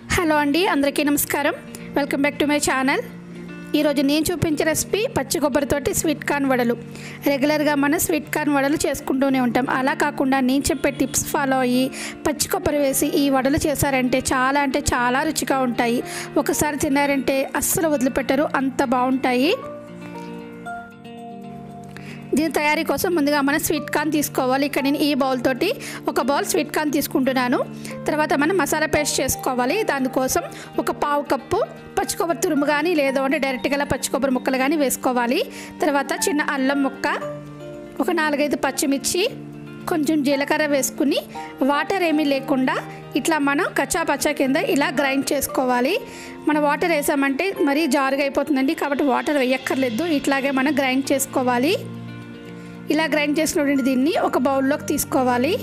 hello అండి అందరికీ నమస్కారం welcome back to my channel ఈరోజు నేను చూపించే రెసిపీ పచ్చి కొబ్బరితోటి స్వీట్ కార్న్ వడలు రెగ్యులర్గా మనం స్వీట్ కార్న్ వడలు చేసుకుంటూనే ఉంటాం అలా కాకుండా నేను చెప్పే టిప్స్ ఫాలో అయ్యి పచ్చి కొబ్బరి వేసి ఈ వడలు చేశారంటే చాలా అంటే చాలా రుచిగా ఉంటాయి ఒకసారి తిన్నారంటే అస్సలు వదిలిపెట్టరు అంత బాగుంటాయి దీని తయారీ కోసం ముందుగా మనం స్వీట్ కార్న్ తీసుకోవాలి ఇక్కడ నేను ఈ బౌల్ తోటి ఒక బౌల్ స్వీట్ కార్న్ తీసుకుంటున్నాను తర్వాత మనం మసాలా పేస్ట్ చేసుకోవాలి దానికోసం ఒక పావు కప్పు పచ్చి కొబ్బరి తురుము కానీ లేదో అంటే డైరెక్ట్గా పచ్చి కొబ్బరి ముక్కలు కానీ వేసుకోవాలి తర్వాత చిన్న అల్లం ముక్క ఒక నాలుగైదు పచ్చిమిర్చి కొంచెం జీలకర్ర వేసుకుని వాటర్ ఏమీ లేకుండా ఇట్లా మనం కచ్చా పచ్చా కింద ఇలా గ్రైండ్ చేసుకోవాలి మన వాటర్ వేసామంటే మరీ జారుగా అయిపోతుందండి కాబట్టి వాటర్ వేయక్కర్లేదు ఇట్లాగే మనం గ్రైండ్ చేసుకోవాలి ఇలా గ్రైండ్ చేసినటువంటి దీన్ని ఒక బౌల్లోకి తీసుకోవాలి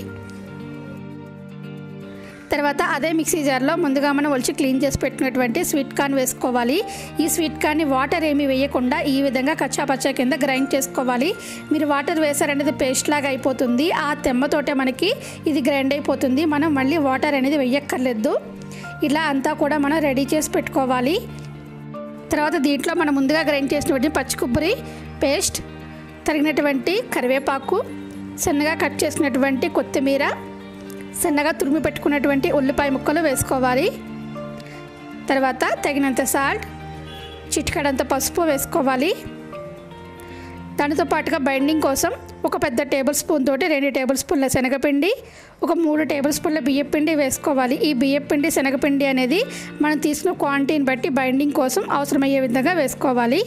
తర్వాత అదే మిక్సీ జార్లో ముందుగా మనం ఒలిచి క్లీన్ చేసి పెట్టినటువంటి స్వీట్ కార్న్ వేసుకోవాలి ఈ స్వీట్ కార్న్ని వాటర్ ఏమీ వేయకుండా ఈ విధంగా కచ్చా పచ్చా కింద గ్రైండ్ చేసుకోవాలి మీరు వాటర్ వేసారనేది పేస్ట్ లాగా అయిపోతుంది ఆ తెమ్మతోటే మనకి ఇది గ్రైండ్ అయిపోతుంది మనం మళ్ళీ వాటర్ అనేది వేయక్కర్లేదు ఇలా అంతా కూడా మనం రెడీ చేసి పెట్టుకోవాలి తర్వాత దీంట్లో మనం ముందుగా గ్రైండ్ చేసినటువంటి పచ్చి కొబ్బరి పేస్ట్ తరిగినటువంటి కరివేపాకు సన్నగా కట్ చేసినటువంటి కొత్తిమీర సన్నగా తురిమి పెట్టుకున్నటువంటి ఉల్లిపాయ ముక్కలు వేసుకోవాలి తర్వాత తగినంత సాల్ట్ చిటికడంత పసుపు వేసుకోవాలి దానితో పాటుగా బైండింగ్ కోసం ఒక పెద్ద టేబుల్ స్పూన్ తోటి రెండు టేబుల్ స్పూన్ల శనగపిండి ఒక మూడు టేబుల్ స్పూన్ల బియ్యపిండి వేసుకోవాలి ఈ బియ్యపిండి శనగపిండి అనేది మనం తీసుకున్న క్వాంటిటీని బట్టి బైండింగ్ కోసం అవసరమయ్యే విధంగా వేసుకోవాలి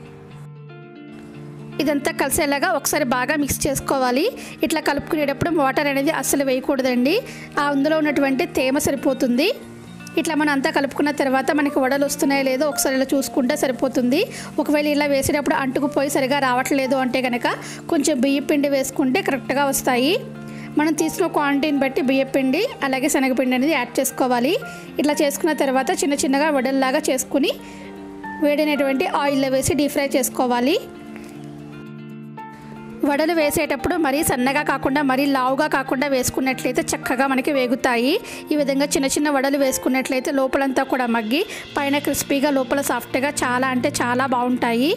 ఇదంతా కలిసేలాగా ఒకసారి బాగా మిక్స్ చేసుకోవాలి ఇట్లా కలుపుకునేటప్పుడు వాటర్ అనేది అస్సలు వేయకూడదండి ఆ అందులో ఉన్నటువంటి తేమ సరిపోతుంది ఇట్లా మనం అంతా కలుపుకున్న తర్వాత మనకి వడలు వస్తున్నాయో లేదో ఒకసారి ఇలా చూసుకుంటే సరిపోతుంది ఒకవేళ ఇలా వేసేటప్పుడు అంటుకుపోయి సరిగా రావట్లేదు అంటే కనుక కొంచెం బియ్య పిండి వేసుకుంటే కరెక్ట్గా వస్తాయి మనం తీసుకున్న క్వాంటిటీని బట్టి బియ్యపిండి అలాగే శనగపిండి అనేది యాడ్ చేసుకోవాలి ఇట్లా చేసుకున్న తర్వాత చిన్న చిన్నగా వడల్లాగా చేసుకుని వేడైనటువంటి ఆయిల్లో వేసి డీప్ ఫ్రై చేసుకోవాలి వడలు వేసేటప్పుడు మరీ సన్నగా కాకుండా మరీ లావుగా కాకుండా వేసుకున్నట్లయితే చక్కగా మనకి వేగుతాయి ఈ విధంగా చిన్న చిన్న వడలు వేసుకున్నట్లయితే లోపలంతా కూడా మగ్గి పైన క్రిస్పీగా లోపల సాఫ్ట్గా చాలా అంటే చాలా బాగుంటాయి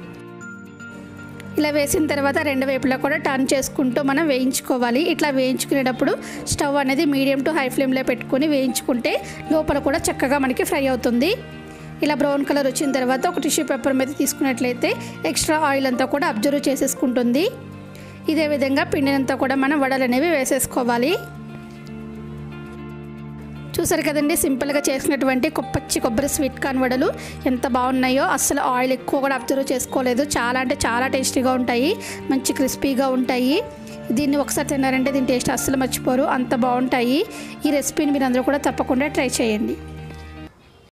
ఇలా వేసిన తర్వాత రెండు వైపులా కూడా టర్న్ చేసుకుంటూ మనం వేయించుకోవాలి ఇట్లా వేయించుకునేటప్పుడు స్టవ్ అనేది మీడియం టు హై ఫ్లేమ్లో పెట్టుకొని వేయించుకుంటే లోపల కూడా చక్కగా మనకి ఫ్రై అవుతుంది ఇలా బ్రౌన్ కలర్ వచ్చిన తర్వాత ఒక టిష్యూ పేపర్ మీద తీసుకున్నట్లయితే ఎక్స్ట్రా ఆయిల్ అంతా కూడా అబ్జర్వ్ చేసేసుకుంటుంది ఇదే విధంగా పిండినంతా కూడా మనం వడలు అనేవి వేసేసుకోవాలి చూసారు కదండి సింపుల్గా చేసినటువంటి పచ్చి కొబ్బరి స్వీట్ కార్న్ వడలు ఎంత బాగున్నాయో అస్సలు ఆయిల్ ఎక్కువ కూడా అబ్జర్వ్ చేసుకోలేదు చాలా అంటే చాలా టేస్టీగా ఉంటాయి మంచి క్రిస్పీగా ఉంటాయి దీన్ని ఒకసారి తిన్నారంటే దీని టేస్ట్ అస్సలు మర్చిపోరు అంత బాగుంటాయి ఈ రెసిపీని మీరు అందరూ కూడా తప్పకుండా ట్రై చేయండి